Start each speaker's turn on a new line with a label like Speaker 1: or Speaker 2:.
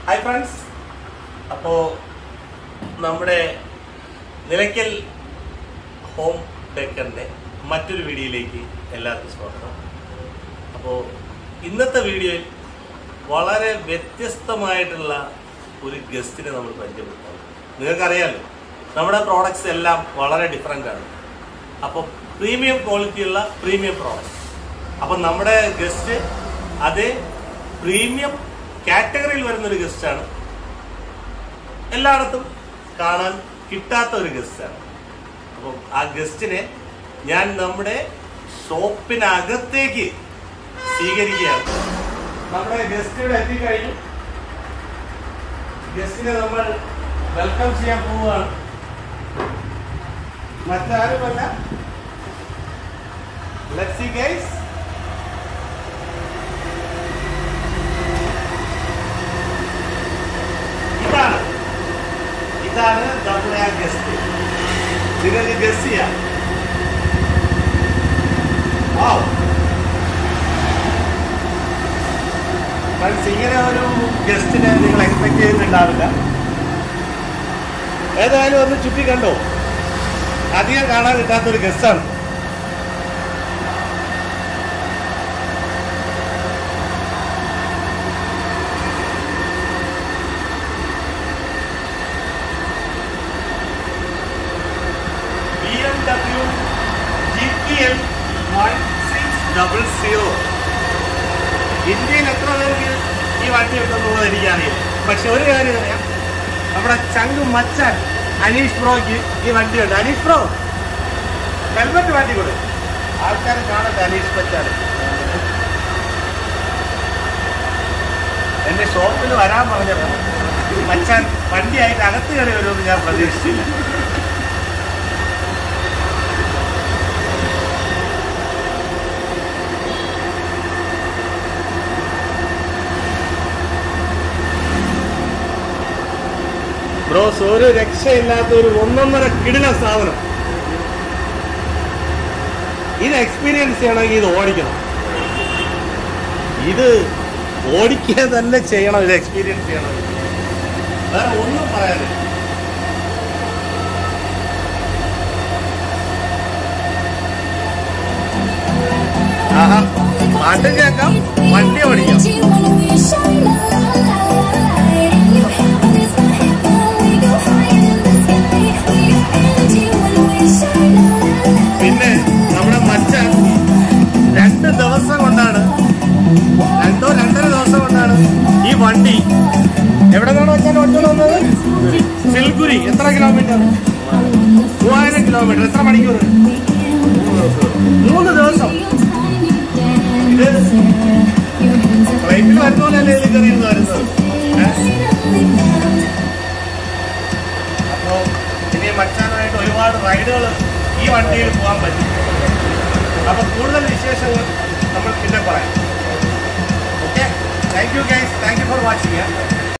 Speaker 1: Hi friends അപ്പോൾ നമ്മുടെ Nilakkal home ഡെക്കറിൻ്റെ മറ്റൊരു വീഡിയോയിലേക്ക് എല്ലാവർക്കും സ്വാഗതം അപ്പോൾ ഇന്നത്തെ വീഡിയോയിൽ വളരെ വ്യത്യസ്തമായിട്ടുള്ള ഒരു ഗസ്റ്റിനെ നമ്മൾ പരിചയപ്പെടുത്താം നിങ്ങൾക്കറിയാലോ നമ്മുടെ പ്രോഡക്റ്റ്സ് എല്ലാം വളരെ ഡിഫറെൻ്റ് ആണ് അപ്പോൾ പ്രീമിയം ക്വാളിറ്റിയുള്ള പ്രീമിയം പ്രോഡക്റ്റ് അപ്പം നമ്മുടെ ഗസ്റ്റ് അതേ പ്രീമിയം കാറ്റഗറിയിൽ വരുന്നൊരു ഗസ്റ്റാണ് എല്ലായിടത്തും കാണാൻ കിട്ടാത്ത ഒരു ഗസ്റ്റാണ് അപ്പം ആ ഗസ്റ്റിനെ ഞാൻ നമ്മുടെ ഷോപ്പിനകത്തേക്ക് സ്വീകരിക്കുകയാണ് നമ്മുടെ ഗസ്റ്റ് ഇവിടെ എത്തിക്കഴിഞ്ഞു ഗസ്റ്റിനെ നമ്മൾ വെൽക്കം ചെയ്യാൻ പോവുകയാണ് മറ്റാരുമല്ല ലെറ്റ്സ് സി ഗൈസ് ഇതാണ് ഇതാണ് നമ്മുടെ ആ ഗസ്റ്റ് നിങ്ങൾക്ക് ഗസ് ചെയ്യാം വാവ്. Friends, ഇങ്ങനെ ഒരു ഗസ്റ്റിനെ നിങ്ങൾ എക്സ്പെക്ട് ചെയ്തിട്ടുണ്ടാവില്ല ഏതായാലും ഒന്ന് ചുറ്റി കണ്ടോ അധികം കാണാൻ കിട്ടാത്തൊരു ഗസ്റ്റാണ് B M W G P L one six double zero ഇന്ത്യയിൽ എത്ര പേർക്ക് ഈ വണ്ടി ഉണ്ടെന്നുള്ളത് എനിക്കറിയില്ല പക്ഷെ ഒരു കാര്യം അറിയാം നമ്മുടെ ചങ്ക് മച്ചാൻ അനീഷ് ബ്രോയ്ക്ക് ഈ വണ്ടിയുണ്ട് അനീഷ് ബ്രോ ഹെൽമെറ്റ് മാറ്റി കൊടു ആൾക്കാർ കാണട്ടെ അനീഷ് മച്ചാൻ എന്റെ ഷോപ്പിൽ വരാൻ പറഞ്ഞപ്പോൾ മച്ചാൻ വണ്ടിയായിട്ട് അകത്ത് കയറി വരുമെന്ന് ഞാൻ പ്രതീക്ഷിച്ചില്ല ബ്രോസ് ഒരു രക്ഷയില്ലാത്ത ഒരു ഒന്നൊന്നര കിടില സാധനം ഇത് എക്സ്പീരിയൻസ് ചെയ്യണമെങ്കിൽ ഇത് ഓടിക്കണം ഇത് ഓടിക്കുക തന്നെ ചെയ്യണം ഇത് എക്സ്പീരിയൻസ് ചെയ്യണം വേറെ ഒന്നും പറയാനില്ല ആഹാ പാട്ട് കേൾക്കാം വണ്ടി ഓടിക്കാം പിന്നെ നമ്മുടെ മച്ചാൻ രണ്ട് ദിവസം കൊണ്ടാണ് രണ്ടോ രണ്ടര ദിവസം കൊണ്ടാണ് ഈ വണ്ടി എവിടെ നിന്നാണ് മച്ചാൻ ഓടിച്ചോണ്ട് വന്നത് സിൽഗുരി എത്ര കിലോമീറ്റർ മൂവായിരം കിലോമീറ്റർ എത്ര മണിക്കൂർ മൂന്ന് ദിവസം ഇത് ഫ്ലൈറ്റിൽ വരുന്ന പോലെയല്ലേ ഇതിൽ കയറിയിരുന്ന് വരുന്നത് അപ്പോ ഇനി മച്ചാനായിട്ട് ഒരുപാട് റൈഡുകൾ ഈ വണ്ടിയിൽ പോകാൻ പറ്റും അപ്പൊ കൂടുതൽ വിശേഷങ്ങൾ നമ്മൾ പിന്നെ പറയാം okay thank you guys thank you for watching